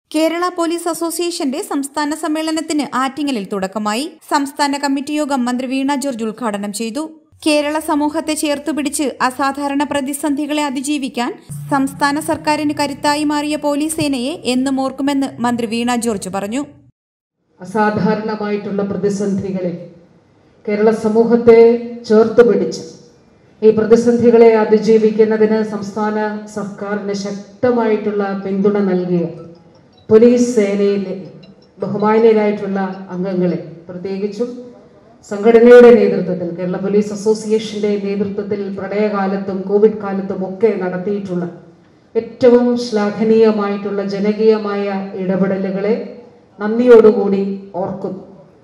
Kerala police അസോസിയേഷന്റെ സംസ്ഥാന സമ്മേളനത്തിന് ആറ്റിങ്ങലിൽ തുടക്കമായി സംസ്ഥാന കമ്മിറ്റി യോഗം മന്ത്രി വീണ ജോർജ് ഉദ്ഘാടനം ചെയ്തു കേരള സമൂഹത്തെ ചേർത്തുപിടിച്ച് അസാധാരണ പ്രതിസന്ധികളെ അതിജീവിക്കാൻ സംസ്ഥാന സർക്കാരിന് കരുത്തായി മാറിയ പോലീസ് സേനയെ എന്നും ഓർക്കുമെന്ന് മന്ത്രി വീണ ജോർജ് പറഞ്ഞു അസാധാരണമായിട്ടുള്ള പ്രതിസന്ധികളിൽ കേരള സമൂഹത്തെ ചേർത്ത് പിടിച്ച് ഈ പ്രതിസന്ധികളെ അതിജീവിക്കുന്നതിന് സംസ്ഥാന സർക്കാരിന് ശക്തമായിട്ടുള്ള പിന്തുണ നൽകിയ പോലീസ് സേനയിലെ ബഹുമാനീയരായിട്ടുള്ള അംഗങ്ങളെ പ്രത്യേകിച്ചും സംഘടനയുടെ നേതൃത്വത്തിൽ കേരള പോലീസ് അസോസിയേഷന്റെ നേതൃത്വത്തിൽ പ്രളയകാലത്തും കോവിഡ് കാലത്തും ഒക്കെ നടത്തിയിട്ടുള്ള ഏറ്റവും ശ്ലാഘനീയമായിട്ടുള്ള ജനകീയമായ ഇടപെടലുകളെ നന്ദിയോടുകൂടി ഓർക്കുന്നു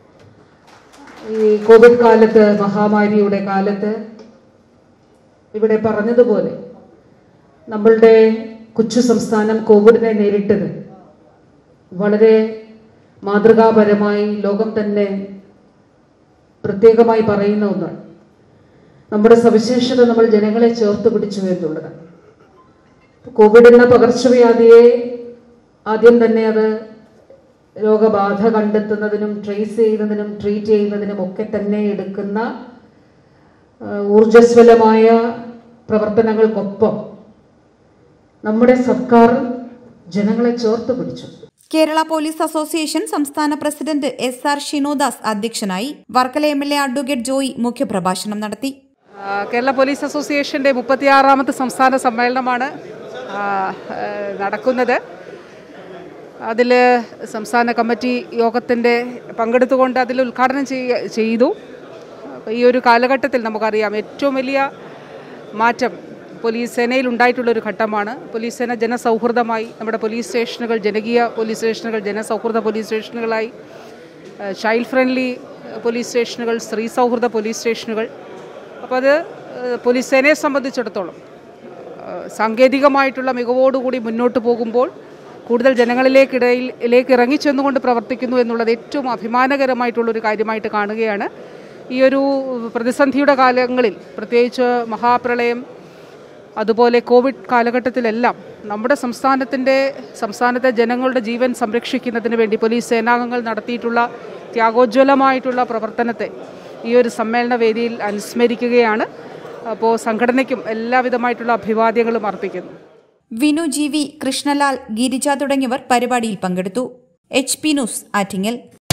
ഈ കോവിഡ് കാലത്ത് മഹാമാരിയുടെ കാലത്ത് ഇവിടെ പറഞ്ഞതുപോലെ നമ്മളുടെ കൊച്ചു സംസ്ഥാനം കോവിഡിനെ നേരിട്ടത് വളരെ മാതൃകാപരമായി ലോകം തന്നെ പ്രത്യേകമായി പറയുന്ന ഒന്നാണ് നമ്മുടെ സവിശേഷത നമ്മൾ ജനങ്ങളെ ചേർത്ത് പിടിച്ചു എന്നുള്ളതാണ് കോവിഡ് എന്ന പകർച്ചവ്യാധിയെ ആദ്യം തന്നെ അത് രോഗബാധ കണ്ടെത്തുന്നതിനും ട്രേസ് ചെയ്യുന്നതിനും ട്രീറ്റ് ചെയ്യുന്നതിനും ഒക്കെ തന്നെ എടുക്കുന്ന ആ, ഊർജ്ജസ്വലമായ പ്രവർത്തനങ്ങൾക്കൊപ്പം നമ്മുടെ സർക്കാർ ജനങ്ങളെ ചേർത്ത് പിടിച്ചു കേരള പോലീസ് അസോസിയേഷൻ സംസ്ഥാന പ്രസിഡന്റ് എസ് ആർ ഷിനോദാസ് അധ്യക്ഷനായി Varkala M L A advocate Joy മുഖ്യപ്രഭാഷണം നടത്തി ആ, കേരള പോലീസ് അസോസിയേഷൻ്റെ മുപ്പത്തിയാറാമത്തെ സംസ്ഥാന സമ്മേളനമാണ് ആ, ആ, നടക്കുന്നത് അതിൽ സംസ്ഥാന കമ്മിറ്റി യോഗത്തിൻ്റെ പങ്കെടുത്തുകൊണ്ട് അതിൽ ഉദ്ഘാടനം ചെയ്യ ചെയ്തു അപ്പോൾ ഈ ഒരു കാലഘട്ടത്തിൽ നമുക്കറിയാം ഏറ്റവും വലിയ മാറ്റം പോലീസ് സേനയിൽ ഉണ്ടായിട്ടുള്ളൊരു ഘട്ടമാണ് പോലീസ് സേന ജനസൗഹൃദമായി നമ്മുടെ പോലീസ് സ്റ്റേഷനുകൾ ജനകീയ പോലീസ് സ്റ്റേഷനുകൾ ജനസൗഹൃദ പോലീസ് സ്റ്റേഷനുകളായി ചൈൽഡ് ഫ്രണ്ട്ലി പോലീസ് സ്റ്റേഷനുകൾ സ്ത്രീ സൗഹൃദ പോലീസ് സ്റ്റേഷനുകൾ അപ്പോൾ അത് ഏഹ്, പോലീസ് സേനയെ സംബന്ധിച്ചിടത്തോളം ഏഹ്, സാങ്കേതികമായിട്ടുള്ള മികവോടുകൂടി മുന്നോട്ട് പോകുമ്പോൾ കൂടുതൽ ജനങ്ങളിലേക്കിടയിലേക്ക് ഇറങ്ങിച്ചെന്നുകൊണ്ട് പ്രവർത്തിക്കുന്നു എന്നുള്ളത് ഏറ്റവും അഭിമാനകരമായിട്ടുള്ളൊരു കാര്യമായിട്ട് കാണുകയാണ് ഈ ഒരു പ്രതിസന്ധിയുടെ കാലങ്ങളിൽ പ്രത്യേകിച്ച് മഹാപ്രളയം അതുപോലെ കോവിഡ് കാലഘട്ടത്തിലെല്ലാം നമ്മുടെ സംസ്ഥാനത്തിൻ്റെ സംസ്ഥാനത്തെ ജനങ്ങളുടെ ജീവൻ സംരക്ഷിക്കുന്നതിന് വേണ്ടി പോലീസ് സേനാംഗങ്ങൾ നടത്തിയിട്ടുള്ള ത്യാഗോജ്വലമായിട്ടുള്ള പ്രവർത്തനത്തെ ഈ ഒരു സമ്മേളന വേദിയിൽ അനുസ്മരിക്കുകയാണ് അപ്പോൾ സംഘടനയ്ക്കും എല്ലാവിധമായിട്ടുള്ള അഭിവാദ്യങ്ങളും അർപ്പിക്കുന്നു വിനു ജി വി കൃഷ്ണലാൽ ഗിരിജ തുടങ്ങിയവർ പരിപാടിയിൽ പങ്കെടുത്തു എച്ച് പി ന്യൂസ് ആറ്റിങ്ങൽ